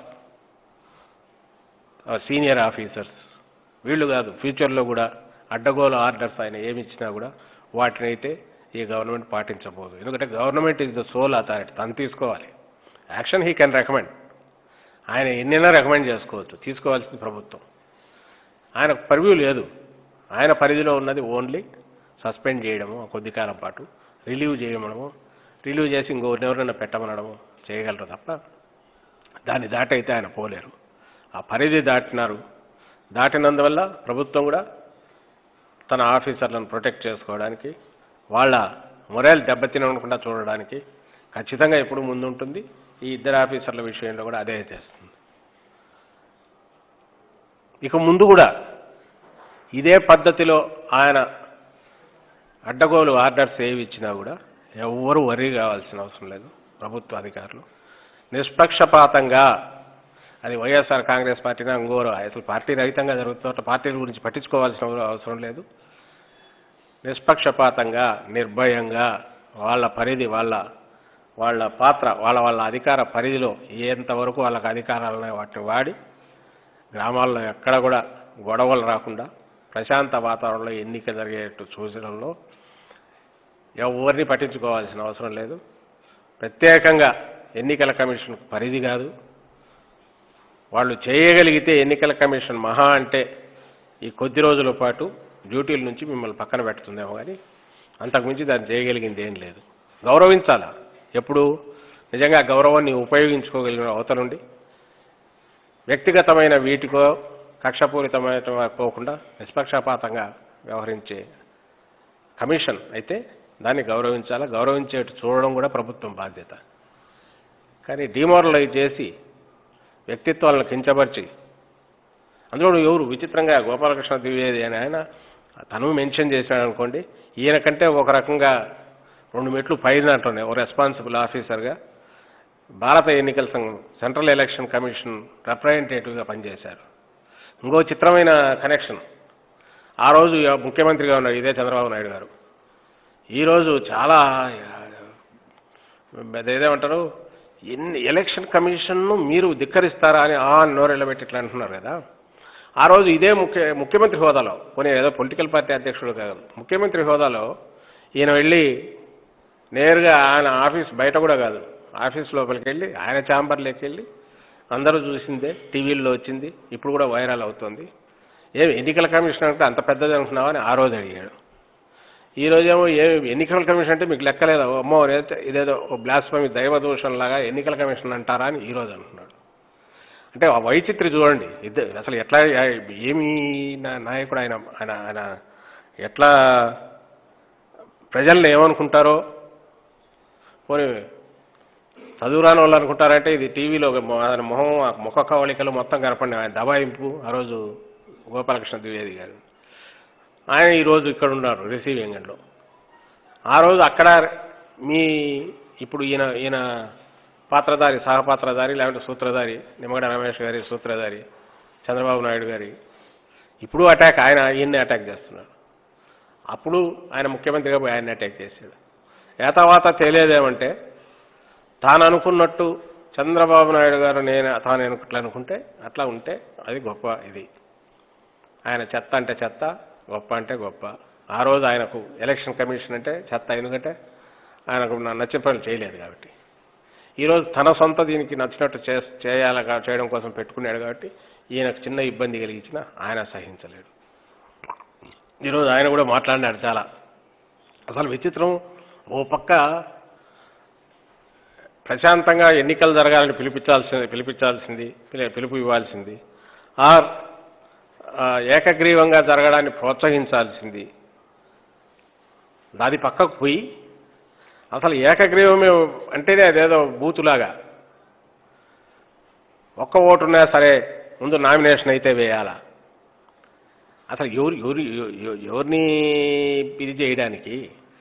senior officers వీళ్ళు కాదు ఫ్యూచర్లో కూడా అడ్డగోలు ఆర్డర్స్ ఆయన ఏమి ఇచ్చినా కూడా వాటినైతే ఈ గవర్నమెంట్ పాటించబోదు ఎందుకంటే government is the sole authority తను తీసుకోవాలి యాక్షన్ హీ కెన్ రికమెండ్ ఆయన ఎన్నైనా రికమెండ్ చేసుకోవచ్చు తీసుకోవాల్సింది ప్రభుత్వం ఆయనకు పరివ్యూ లేదు ఆయన పరిధిలో ఉన్నది ఓన్లీ సస్పెండ్ చేయడము కొద్ది కాలం పాటు రిలీవ్ చేయడము రిలీవ్ చేసి ఇంకొకరినెవరైనా పెట్టమనడము చేయగలరు తప్ప దాన్ని దాటైతే ఆయన పోలేరు ఆ పరిధి దాటినారు దాటినందువల్ల ప్రభుత్వం కూడా తన ఆఫీసర్లను ప్రొటెక్ట్ చేసుకోవడానికి వాళ్ళ మొరల్ దెబ్బతినకుండా చూడడానికి ఖచ్చితంగా ఎప్పుడు ముందుంటుంది ఈ ఇద్దరు ఆఫీసర్ల విషయంలో కూడా అదే చేస్తుంది ఇక ముందు కూడా ఇదే పద్ధతిలో ఆయన అడ్డగోలు ఆర్డర్స్ ఏవి ఇచ్చినా కూడా ఎవ్వరూ వరి కావాల్సిన అవసరం లేదు ప్రభుత్వ అధికారులు నిష్పక్షపాతంగా అది వైఎస్ఆర్ కాంగ్రెస్ పార్టీనా ఇంకోరో అసలు పార్టీ రహితంగా జరుగుతున్న పార్టీల గురించి పట్టించుకోవాల్సిన అవసరం లేదు నిష్పక్షపాతంగా నిర్భయంగా వాళ్ళ పరిధి వాళ్ళ వాళ్ళ పాత్ర వాళ్ళ వాళ్ళ అధికార పరిధిలో ఎంతవరకు వాళ్ళకి అధికారాలు ఉన్నాయో వాటిని వాడి గ్రామాల్లో ఎక్కడ కూడా గొడవలు రాకుండా ప్రశాంత వాతావరణంలో ఎన్నిక జరిగేట్టు సూచనలో ఎవరిని పట్టించుకోవాల్సిన అవసరం లేదు ప్రత్యేకంగా ఎన్నికల కమిషన్ పరిధి కాదు వాళ్ళు చేయగలిగితే ఎన్నికల కమిషన్ మహా అంటే ఈ కొద్ది రోజుల పాటు డ్యూటీల నుంచి మిమ్మల్ని పక్కన పెడుతుందేమో కానీ అంతకుమించి దాన్ని చేయగలిగింది ఏం లేదు గౌరవించాలా ఎప్పుడు నిజంగా ఆ గౌరవాన్ని ఉపయోగించుకోగలిగిన అవతలుండి వ్యక్తిగతమైన వీటికో కక్షపూరితమైన పోకుండా నిష్పక్షపాతంగా వ్యవహరించే కమిషన్ అయితే దాన్ని గౌరవించాలా గౌరవించేట్టు చూడడం కూడా ప్రభుత్వం బాధ్యత కానీ డిమోరలైజ్ చేసి వ్యక్తిత్వాలను కించపరిచి అందులో ఎవరు విచిత్రంగా గోపాలకృష్ణ ద్వివేది అని ఆయన తను మెన్షన్ చేశాడు అనుకోండి ఈయన కంటే ఒక రకంగా రెండు మెట్లు పైన అంటున్నాయి ఓ రెస్పాన్సిబుల్ ఆఫీసర్గా భారత ఎన్నికల సంఘం సెంట్రల్ ఎలక్షన్ కమిషన్ రిప్రజెంటేటివ్గా పనిచేశారు ఇంకో చిత్రమైన కనెక్షన్ ఆ రోజు ముఖ్యమంత్రిగా ఉన్నారు ఇదే చంద్రబాబు నాయుడు గారు ఈరోజు చాలా అదేదేమంటారు ఎన్ని ఎలక్షన్ కమిషన్ను మీరు ధిక్కరిస్తారా అని ఆ నోరెళ్ళబెట్టి ఇట్లా అంటున్నారు కదా ఆ రోజు ఇదే ముఖ్య ముఖ్యమంత్రి హోదాలో పోనీ ఏదో పొలిటికల్ పార్టీ అధ్యక్షుడు కాదు ముఖ్యమంత్రి హోదాలో ఈయన వెళ్ళి నేరుగా ఆయన ఆఫీస్ బయట కూడా కాదు ఆఫీస్ లోపలికి వెళ్ళి ఆయన ఛాంబర్లోకి వెళ్ళి అందరూ చూసిందే టీవీల్లో వచ్చింది ఇప్పుడు కూడా వైరల్ అవుతుంది ఏమి ఎన్నికల కమిషన్ అంటే అంత పెద్దది అనుకున్నావా అని ఆ రోజు అడిగాడు ఈ రోజేమో ఏ ఎన్నికల కమిషన్ అంటే మీకు లెక్కలేదు అమ్మో ఇదే- ఇదేదో బ్లాస్ఫమీ దైవదోషం లాగా ఎన్నికల కమిషన్ అంటారా అని ఈ రోజు అంటున్నాడు అంటే ఆ వైచిత్రి చూడండి ఇద్దరు అసలు ఎట్లా ఏమి నా- నాయకుడు ఆయన ఆయన ఆయన ఎట్లా ప్రజల్ని ఏమనుకుంటారో పోనీ చదువురాని వాళ్ళు అనుకుంటారంటే ఇది టీవీలో ఆయన మొహం ఆ ముఖ కవళికలు మొత్తం కనపడినాయి ఆయన దబాయింపు ఆ రోజు గోపాలకృష్ణ ద్వివేది గారు ఆయన ఈరోజు ఇక్కడ ఉన్నారు రిసీవింగ్ ఎండ్లో ఆ రోజు అక్కడ మీ ఇప్పుడు ఈయన ఈయన పాత్రధారి సహపాత్రధారి లేకుంటే సూత్రధారి నిమ్మగడ్డ రమేష్ గారి సూత్రధారి చంద్రబాబు నాయుడు గారి ఇప్పుడు అటాక్ ఆయన ఈయన్ని అటాక్ చేస్తున్నారు అప్పుడు ఆయన ముఖ్యమంత్రిగా పోయి ఆయన్ని అటాక్ చేశాడు ఏ తర్వాత తెలియదేమంటే తాను అనుకున్నట్టు చంద్రబాబు నాయుడు గారు నేను తాను ఎట్లా అనుకుంటే అట్లా ఉంటే అది గొప్ప ఇది ఆయన చెత్త అంటే చెత్త గొప్ప అంటే గొప్ప ఆ రోజు ఆయనకు ఎలక్షన్ కమిషన్ అంటే చెత్త ఎందుకంటే ఆయనకు నా- నచ్చిన పనులు చేయలేదు కాబట్టి ఈరోజు తన సొంత దీనికి నచ్చినట్టు చే చేయాల చేయడం కోసం పెట్టుకున్నాడు కాబట్టి ఈయనకు చిన్న ఇబ్బంది కలిగించిన ఆయన సహించలేడు ఈరోజు ఆయన కూడా మాట్లాడినాడు చాలా అసలు విచిత్రం ఓ పక్క ప్రశాంతంగా ఎన్నికలు జరగాలని పిలిపించాల్సింది పిలిపించాల్సింది పిలి- పిలుపు ఇవ్వాల్సింది ఆర్ ఆ, ఏకగ్రీవంగా జరగడాన్ని ప్రోత్సహించాల్సింది దాని పక్కకు పోయి అసలు ఏకగ్రీవమే అంటేనే అదేదో బూతులాగా ఒక్క ఓటున్నా సరే ముందు నామినేషన్ అయితే వేయాలా అసలు ఎవరు ఎవరు ఎవ- ఎవరిని ఇది చేయడానికి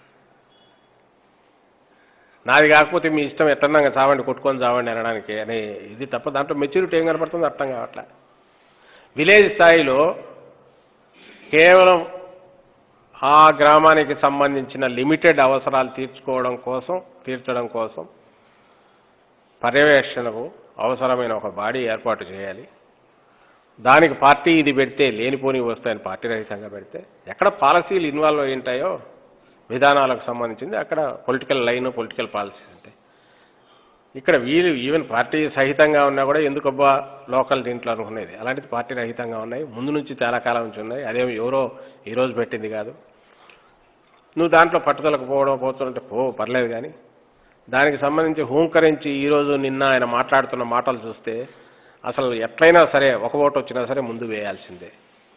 నాది కాకపోతే మీ ఇష్టం ఎట్లన్నా చావండి కొట్టుకొని చావండి అనడానికి అనే ఇది తప్ప దాంట్లో మెచ్యూరిటీ ఏం కనపడుతుంది అర్థం కావట్లే విలేజ్ స్థాయిలో కేవలం ఆ గ్రామానికి సంబంధించిన లిమిటెడ్ అవసరాలు తీర్చుకోవడం కోసం తీర్చడం కోసం పర్యవేక్షణకు అవసరమైన ఒక బాడీ ఏర్పాటు చేయాలి దానికి పార్టీ ఇది పెడితే లేనిపోని వస్తాయని పార్టీ రహితంగా పెడితే ఎక్కడ పాలసీలు ఇన్వాల్వ్ అయి ఉంటాయో విధానాలకు సంబంధించింది అక్కడ పొలిటికల్ లైన్ పొలిటికల్ పాలసీస్ ఉంటాయి ఇక్కడ వీళ్ళు ఈవెన్ పార్టీ సహితంగా ఉన్నా కూడా ఎందుకబ్బా లోకల్ దీంట్లో అనుకునేది అలాంటిది పార్టీ రహితంగా ఉన్నాయి ముందు నుంచి చాలా కాలం నుంచి ఉన్నాయి అదేమి ఎవరో ఈరోజు పెట్టింది కాదు నువ్వు దాంట్లో పట్టుదలకు పోవడం పోతుంటే పో పర్లేదు కానీ దానికి సంబంధించి హూంకరించి ఈరోజు నిన్న ఆయన మాట్లాడుతున్న మాటలు చూస్తే అసలు ఎట్లయినా సరే ఒక ఓటు వచ్చినా సరే ముందు వేయాల్సిందే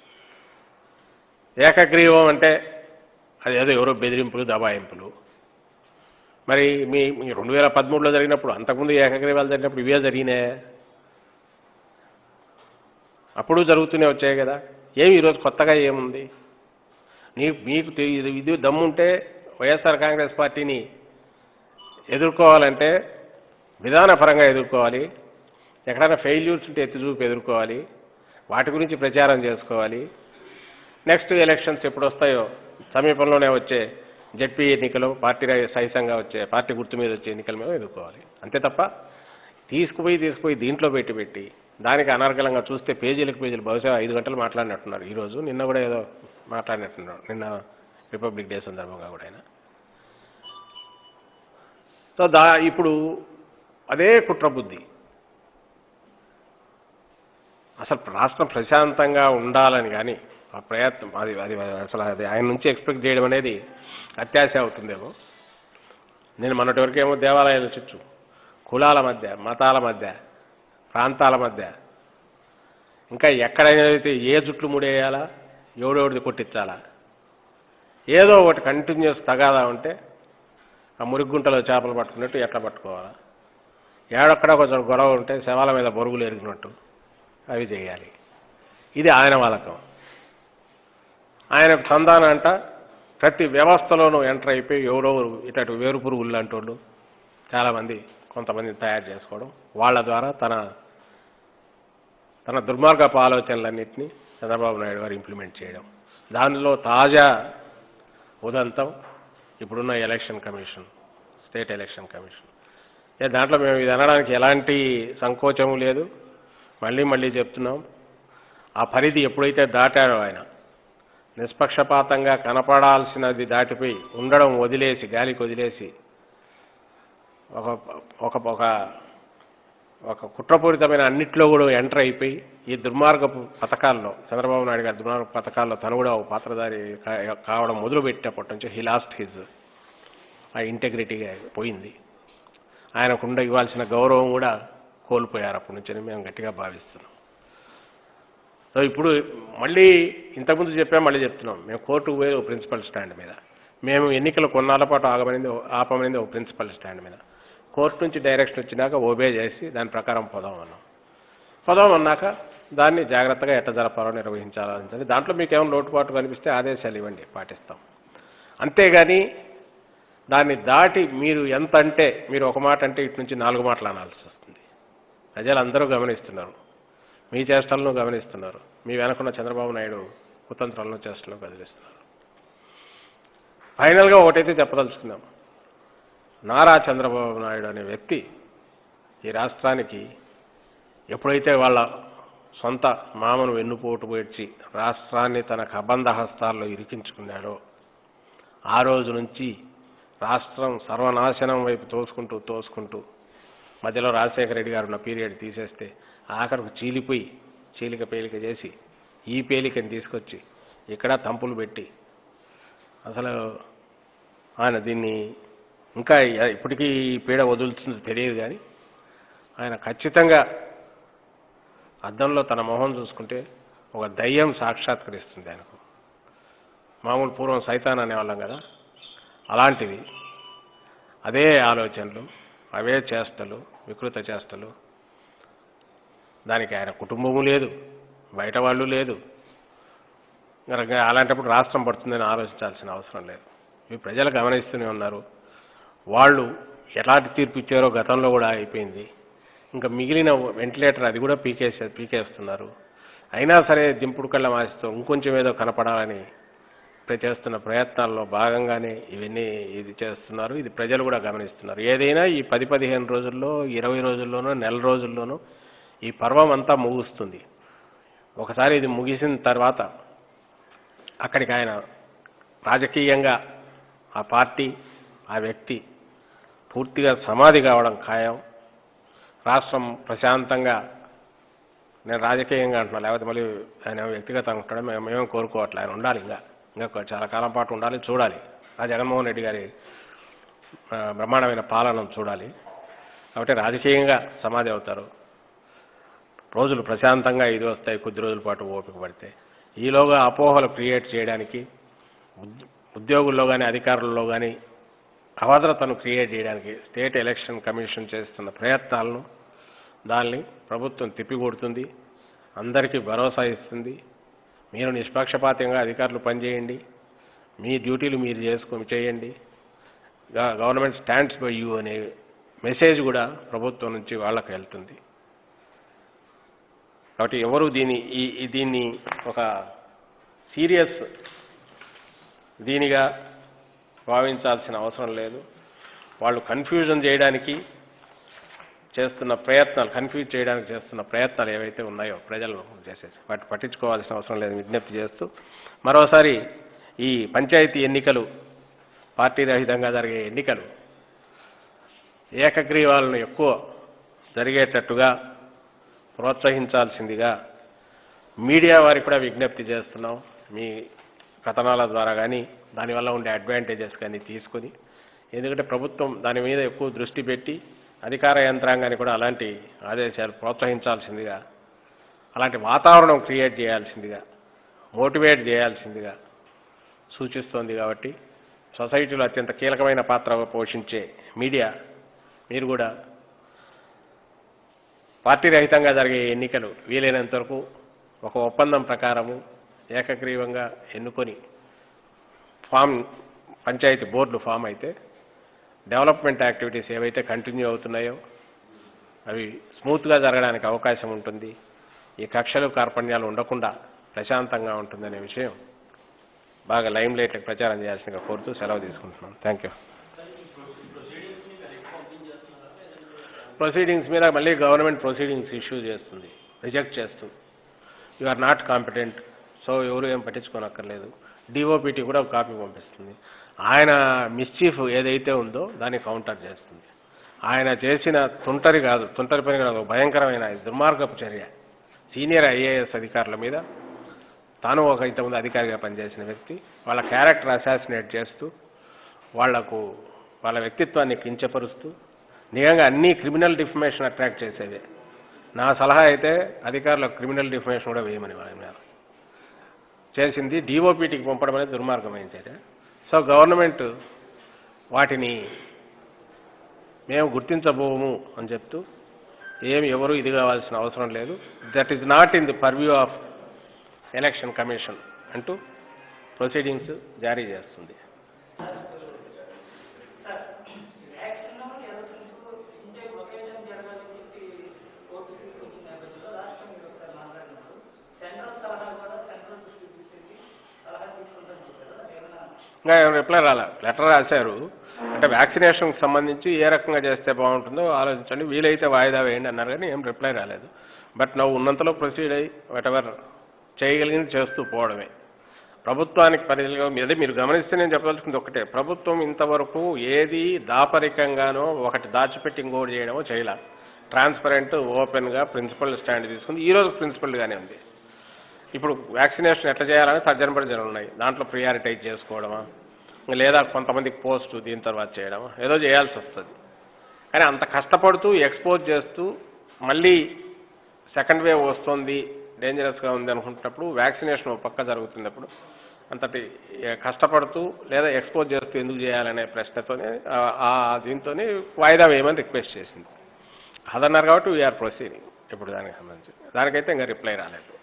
ఏకగ్రీవం అంటే అది ఏదో ఎవరో బెదిరింపులు దబాయింపులు మరి మీ మీ రెండు వేల పదమూడులో జరిగినప్పుడు అంతకుముందు ఏకగ్రీవాలు జరిగినప్పుడు ఇవే జరిగినాయి అప్పుడు జరుగుతూనే వచ్చాయి కదా ఏమి ఈరోజు కొత్తగా ఏముంది నీ మీకు తె- ఇది ఇది దమ్ముంటే వైఎస్ఆర్ కాంగ్రెస్ పార్టీని ఎదుర్కోవాలంటే విధానపరంగా ఎదుర్కోవాలి ఎక్కడైనా ఫెయిల్యూర్స్ ఉంటే ఎత్తి చూపి ఎదుర్కోవాలి వాటి గురించి ప్రచారం చేసుకోవాలి నెక్స్ట్ ఎలక్షన్స్ ఎప్పుడు వస్తాయో సమీపంలోనే వచ్చే జడ్పీ ఎన్నికలు పార్టీ రా- సహితంగా వచ్చే పార్టీ గుర్తు మీద వచ్చే ఎన్నికల మీద ఎదుర్కోవాలి అంతే తప్ప తీసుకుపోయి తీసుకుపోయి దీంట్లో పెట్టి పెట్టి దానికి అనర్గళంగా చూస్తే పేజీలకు పేజీలు బహుశా ఐదు గంటలు మాట్లాడినట్టున్నారు ఈరోజు నిన్న కూడా ఏదో మాట్లాడినట్టున్నారు నిన్న రిపబ్లిక్ డే సందర్భంగా కూడా ఆయన సో దా ఇప్పుడు అదే కుట్రబుద్ధి అసలు రాష్ట్రం ప్రశాంతంగా ఉండాలని కానీ ఆ ప్రయత్నం అది అది అసలు అది ఆయన నుంచి ఎక్స్పెక్ట్ చేయడం అనేది అత్యాశ అవుతుందేమో నేను మొన్నటి వరకు ఏమో దేవాలయాల చుట్టూ కులాల మధ్య మతాల మధ్య ప్రాంతాల మధ్య ఇంకా ఎక్కడైనా అయితే ఏ జుట్లు ముడేయాలా ఎవడెవడిది కొట్టించాలా ఏదో ఒకటి కంటిన్యూస్ తగాదా ఉంటే ఆ మురిగుంటలో చేపలు పట్టుకున్నట్టు ఎట్లా పట్టుకోవాలా ఏడొక్కడ కొంచెం గొడవ ఉంటే శవాల మీద బొరుగులు ఎరిగినట్టు అవి చేయాలి ఇది ఆయన వాలకం ఆయన సంధాన అంట ప్రతి వ్యవస్థలోనూ ఎంటర్ అయిపోయి ఎవరో ఇటు వేరు పురుగులు లాంటి వాళ్ళు చాలామంది కొంతమంది తయారు చేసుకోవడం వాళ్ళ ద్వారా తన తన దుర్మార్గపు ఆలోచనలన్నింటినీ చంద్రబాబు నాయుడు గారు ఇంప్లిమెంట్ చేయడం దానిలో తాజా ఉదంతం ఇప్పుడున్న election commission state election commission ఏ దాంట్లో మేము ఇది అనడానికి ఎలాంటి సంకోచము లేదు మళ్ళీ మళ్ళీ చెప్తున్నాం ఆ పరిధి ఎప్పుడైతే దాటారో ఆయన నిష్పక్షపాతంగా కనపడాల్సినది దాటిపోయి ఉండడం వదిలేసి గాలికి వదిలేసి ఒక ఒక ఒక ఒక కుట్రపూరితమైన అన్నిట్లో కూడా ఎంటర్ అయిపోయి ఈ దుర్మార్గపు పథకాల్లో చంద్రబాబు నాయుడు గారి దుర్మార్గ పథకాల్లో తను కూడా ఒక పాత్రధారి కా- కావడం మొదలుపెట్టినప్పటి నుంచి హీ లాస్ట్ హిజ్ ఆ ఇంటెగ్రిటీగా పోయింది ఆయనకుండా ఇవ్వాల్సిన గౌరవం కూడా కోల్పోయారు అప్పటి నుంచి మేము గట్టిగా భావిస్తున్నాం సో ఇప్పుడు మళ్ళీ ఇంతకుముందు చెప్పాం మళ్ళీ చెప్తున్నాం మేము కోర్టుకు పోయేది ఒక ప్రిన్సిపల్ స్టాండ్ మీద మేము ఎన్నికలు కొన్నాళ్ళ పాటు ఆగమనింది ఆపమనింది ఒక ప్రిన్సిపల్ స్టాండ్ మీద కోర్టు నుంచి డైరెక్షన్ వచ్చినాక ఓబే చేసి దాని ప్రకారం పోదాం అన్నాం పోదాం అన్నాక దాన్ని జాగ్రత్తగా ఎట్ట జరపాలో నిర్వహించాలని చెప్పి దాంట్లో మీకు ఏమైనా లోటుపాటు కనిపిస్తే ఆదేశాలు ఇవ్వండి పాటిస్తాం అంతేగాని దాన్ని దాటి మీరు ఎంత అంటే మీరు ఒక మాట అంటే ఇటు నుంచి నాలుగు మాటలు అనాల్సి వస్తుంది ప్రజలందరూ గమనిస్తున్నారు మీ చేష్టలను గమనిస్తున్నారు మీ వెనకున్న చంద్రబాబు నాయుడు కుతంత్రాలను చేష్టలను గదిలిస్తున్నారు ఫైనల్గా ఒకటైతే చెప్పదలుచుకుందాం నారా చంద్రబాబు నాయుడు అనే వ్యక్తి ఈ రాష్ట్రానికి ఎప్పుడైతే వాళ్ళ సొంత మామను వెన్నుపోటు పేర్చి రాష్ట్రాన్ని తన కబంధ హస్తాల్లో ఇరికించుకున్నాడో ఆ రోజు నుంచి రాష్ట్రం సర్వనాశనం వైపు తోసుకుంటూ తోసుకుంటూ మధ్యలో రాజశేఖర రెడ్డి గారు ఉన్న పీరియడ్ తీసేస్తే ఆఖరకు చీలిపోయి చీలిక పేలిక చేసి ఈ పేలికని తీసుకొచ్చి ఇక్కడ తంపులు పెట్టి అసలు ఆయన దీన్ని ఇంకా ఇప్పటికీ ఈ పీడ వదులుతుందో తెలియదు కానీ ఆయన ఖచ్చితంగా అద్దంలో తన మొహం చూసుకుంటే ఒక దయ్యం సాక్షాత్కరిస్తుంది ఆయనకు మామూలు పూర్వం సైతాన్ అనేవాళ్ళం కదా అలాంటిది అదే ఆలోచనలు అవే చేష్టలు వికృత చేష్టలు దానికి ఆయన కుటుంబము లేదు బయట వాళ్ళు లేదు కనుక అలాంటప్పుడు రాష్ట్రం పడుతుందని ఆలోచించాల్సిన అవసరం లేదు ఇవి ప్రజలు గమనిస్తూనే ఉన్నారు వాళ్ళు ఎలాంటి తీర్పు ఇచ్చారో గతంలో కూడా అయిపోయింది ఇంకా మిగిలిన వెంటిలేటర్ అది కూడా పీకేసే పీకేస్తున్నారు అయినా సరే దింపుడు కళ్ళ మాసిస్తూ ఇంకొంచెం ఏదో కనపడాలని ప్ర- చేస్తున్న ప్రయత్నాల్లో భాగంగానే ఇవన్నీ ఇది చేస్తున్నారు ఇది ప్రజలు కూడా గమనిస్తున్నారు ఏదైనా ఈ పది పదిహేను రోజుల్లో ఇరవై రోజుల్లోనో నెల రోజుల్లోనో ఈ పర్వం అంతా ముగుస్తుంది ఒకసారి ఇది ముగిసిన తర్వాత అక్కడికి ఆయన రాజకీయంగా ఆ పార్టీ ఆ వ్యక్తి పూర్తిగా సమాధి కావడం ఖాయం రాష్ట్రం ప్రశాంతంగా నేను రాజకీయంగా అంటున్నా లేకపోతే మళ్ళీ ఆయన వ్యక్తిగతంగా ఉంటాడు మేము మేము కోరుకోవట్లే ఆయన ఉండాలి ఇంకా ఇంకా చాలా కాలం పాటు ఉండాలి చూడాలి ఆ జగన్మోహన్ రెడ్డి గారి ఆ, బ్రహ్మాండమైన పాలనను చూడాలి కాబట్టి రాజకీయంగా సమాధి అవుతారు రోజులు ప్రశాంతంగా ఇది వస్తాయి కొద్ది రోజుల పాటు ఓపిక పడితే ఈలోగా అపోహలు క్రియేట్ చేయడానికి ఉద్- ఉద్యోగుల్లో కానీ అధికారుల్లో కానీ అభద్రతను క్రియేట్ చేయడానికి స్టేట్ ఎలక్షన్ కమిషన్ చేస్తున్న ప్రయత్నాలను దాన్ని ప్రభుత్వం తిప్పికొడుతుంది అందరికీ భరోసా ఇస్తుంది మీరు నిష్పక్షపాతంగా అధికారులు పనిచేయండి మీ డ్యూటీలు మీరు చేసుకొని చేయండి గ- గవర్నమెంట్ స్టాండ్స్ బై యూ అనే మెసేజ్ కూడా ప్రభుత్వం నుంచి వాళ్ళకి వెళ్తుంది కాబట్టి ఎవరు దీని ఈ ఈ దీన్ని ఒక సీరియస్ దీనిగా భావించాల్సిన అవసరం లేదు వాళ్ళు కన్ఫ్యూజన్ చేయడానికి చేస్తున్న ప్రయత్నాలు కన్ఫ్యూజ్ చేయడానికి చేస్తున్న ప్రయత్నాలు ఏవైతే ఉన్నాయో ప్రజలు చేసేసి వాటి పట్టించుకోవాల్సిన అవసరం లేదు విజ్ఞప్తి చేస్తూ మరోసారి ఈ పంచాయతీ ఎన్నికలు పార్టీ రహితంగా జరిగే ఎన్నికలు ఏకగ్రీవాలను ఎక్కువ జరిగేటట్టుగా ప్రోత్సహించాల్సిందిగా మీడియా వారికి కూడా విజ్ఞప్తి చేస్తున్నాం మీ కథనాల ద్వారా కానీ దానివల్ల ఉండే అడ్వాంటేజెస్ కానీ తీసుకొని ఎందుకంటే ప్రభుత్వం దాని మీద ఎక్కువ దృష్టి పెట్టి అధికార యంత్రాంగాన్ని కూడా అలాంటి ఆదేశాలు ప్రోత్సహించాల్సిందిగా అలాంటి వాతావరణం క్రియేట్ చేయాల్సిందిగా మోటివేట్ చేయాల్సిందిగా సూచిస్తోంది కాబట్టి సొసైటీలో అత్యంత కీలకమైన పాత్ర పోషించే మీడియా మీరు కూడా పార్టీ రహితంగా జరిగే ఎన్నికలు వీలైనంత వరకు ఒక ఒప్పందం ప్రకారము ఏకగ్రీవంగా ఎన్నుకొని ఫామ్ పంచాయతీ బోర్డులు ఫామ్ అయితే డెవలప్మెంట్ యాక్టివిటీస్ ఏవైతే కంటిన్యూ అవుతున్నాయో అవి స్మూత్గా జరగడానికి అవకాశం ఉంటుంది ఈ కక్షలు కార్పణ్యాలు ఉండకుండా ప్రశాంతంగా ఉంటుందనే విషయం బాగా లైమ్ లైట్కి ప్రచారం చేయాల్సిందిగా కోరుతూ సెలవు తీసుకుంటున్నాం థ్యాంక్ యూ ప్రొసీడింగ్స్ మీద మళ్ళీ గవర్నమెంట్ ప్రొసీడింగ్స్ ఇష్యూ చేస్తుంది రిజెక్ట్ చేస్తుంది you are not competent so ఎవరు ఏం పట్టించుకోనక్కర్లేదు డిఓపిటి కూడా ఒక కాపీ పంపిస్తుంది ఆయన మిస్చీఫ్ ఏదైతే ఉందో దాన్ని కౌంటర్ చేస్తుంది ఆయన చేసిన తుంటరి కాదు తుంటరి పని కాదు భయంకరమైన దుర్మార్గపు చర్య సీనియర్ ఐఏఎస్ అధికారుల మీద తాను ఒక ఇంతకుముందు అధికారిగా పనిచేసిన వ్యక్తి వాళ్ళ క్యారెక్టర్ అసాసినేట్ చేస్తూ వాళ్లకు వాళ్ళ వ్యక్తిత్వాన్ని కించపరుస్తూ నిజంగా అన్ని క్రిమినల్ డిఫమేషన్ అట్రాక్ట్ చేసేవే నా సలహా అయితే అధికారులకు క్రిమినల్ డిఫమేషన్ కూడా వేయమని వాళ్ళ మీద చేసింది డిఓపిటికి పంపడం అనేది దుర్మార్గమైన చర్య సో గవర్నమెంట్ వాటిని మేము గుర్తించబోము అని చెప్తూ ఏమి ఎవరు ఇది కావాల్సిన అవసరం లేదు that is not in the purview of election commission అంటూ ప్రొసీడింగ్స్ జారీ చేస్తుంది వ్యాక్సిన్ ఎలక్షన్కు ఇంటే లొకేషన్ జరగాలని చెప్పి కోర్టు తీర్పు ఇచ్చిన నేపథ్యంలో రాష్ట్రం మీరు ఒకసారి మాట్లాడినప్పుడు సెంట్రల్ సలహా కూడా సెంట్రల్ దృష్టికి తీసుకెళ్ళి సలహా తీసుకుంటారని చెప్పారు ఏమైనా ఇంకా ఏం రిప్లై రాలే లెటర్ రాశారు అంటే వ్యాక్సినేషన్కి సంబంధించి ఏ రకంగా చేస్తే బాగుంటుందో ఆలోచించండి వీలైతే వాయిదా వేయండి అన్నారు కానీ ఏం రిప్లై రాలేదు బట్ నువ్వు ఉన్నంతలో ప్రొసీడ్ అయ్యి వాటెవర్ చేయగలిగింది చేస్తూ పోవడమే ప్రభుత్వానికి పరిధిలో అదే మీరు గమనిస్తే నేను చెప్పదలుచుకుంది ఒకటే ప్రభుత్వం ఇంతవరకు ఏది దాపరికంగానో ఒకటి దాచిపెట్టి ఇంకోటి చేయడమో చేయలే ట్రాన్స్పరెంట్ ఓపెన్గా ప్రిన్సిపల్ స్టాండ్ తీసుకుంది ఈ రోజు ప్రిన్సిపల్గానే ఉంది ఇప్పుడు వ్యాక్సినేషన్ ఎట్లా చేయాలని తర్జన భర్జనలు ఉన్నాయి దాంట్లో ప్రియారిటైజ్ చేసుకోవడమా లేదా కొంతమందికి పోస్ట్ దీని తర్వాత చేయడమా ఏదో చేయాల్సి వస్తుంది కానీ అంత కష్టపడుతూ ఎక్స్పోజ్ చేస్తూ మళ్ళీ సెకండ్ వేవ్ వస్తుంది డేంజరస్గా ఉంది అనుకుంటున్నప్పుడు వ్యాక్సినేషన్ ఒక పక్క జరుగుతున్నప్పుడు అంతటి ఏ, కష్టపడుతూ లేదా ఎక్స్పోజ్ చేస్తూ ఎందుకు చేయాలనే ప్రశ్నతోనే ఆ- ఆ దీంతోనే వాయిదా వేయమని రిక్వెస్ట్ చేసింది అదన్నారు కాబట్టి వీఆర్ ప్రొసీడింగ్ ఇప్పుడు దానికి సంబంధించి దానికైతే ఇంకా రిప్లై రాలేదు